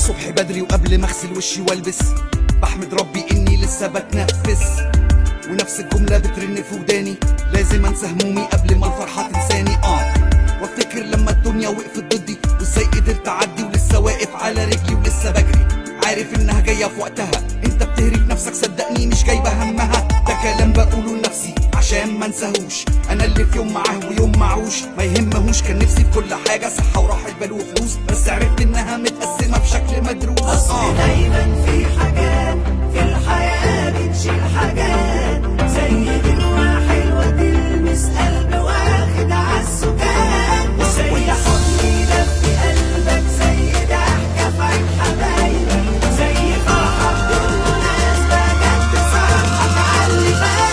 الصبح بدري وقبل ما اغسل وشي والبس بحمد ربي اني لسه بتنفس ونفس الجملة بترن في وداني لازم انسى همومي قبل ما الفرحة تنساني اه وافتكر لما الدنيا وقفت ضدي وازاي قدرت اعدي ولسه واقف على رجلي ولسه بجري عارف انها جاية في وقتها انت بتهري في نفسك صدقني مش جايبة همها ده كلام بقوله لنفسي عشان ما انساهوش انا اللي في يوم معاه ويوم معوش ما يهمهوش كان نفسي في كل حاجة صحة وراحة بال وفلوس بس عرفت انها متقسمة بشكل مدروس اصل آه. دايما في حاجات في الحياة بتشيل حاجات زي دموع حلوة تلمس قلب واخد عالسكان زي حضن دفي قلبك زي ضحكة في عين حبايبك زي فرحة بدون مناسبة جت تصرحك عاللي فات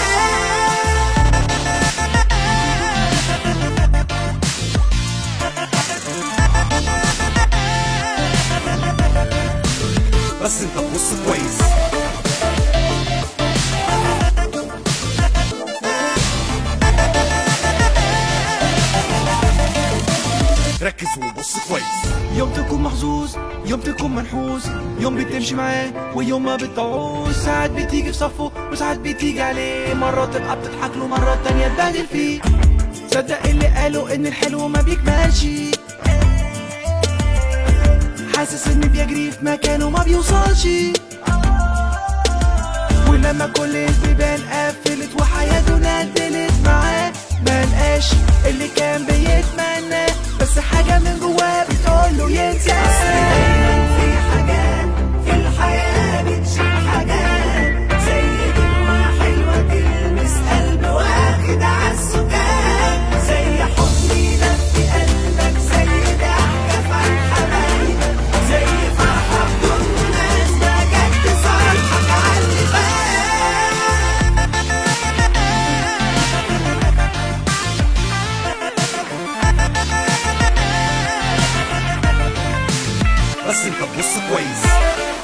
بس انت تبص كويس ركز وبص كويس يوم تكون محظوظ يوم تكون منحوس يوم بتمشي معاه ويوم ما بتعوز ساعات بتيجي في صفه وساعات بتيجي عليه مرة تبقى بتضحك له مرة تانية تبهدل فيه صدق اللي قالوا ان الحلو ما بيكملش حاسس ان بيجري في مكانه ما بيوصلش ولما كل البيبان قفلت وحياته ندلت معاه ما لقاش اللي كان بيتمناه بس حاجة من جواه بتقول له ينساه دايما في حاجات في الحياة بتشيل حاجات زي دموع حلوة تلمس قلب واخد عالسكان زي حضن يدفي قلبك زي ضحكة في عين حبايبك زي فرحة بدون مناسبة جت تصالحك عاللي فات بس انت تبص كويس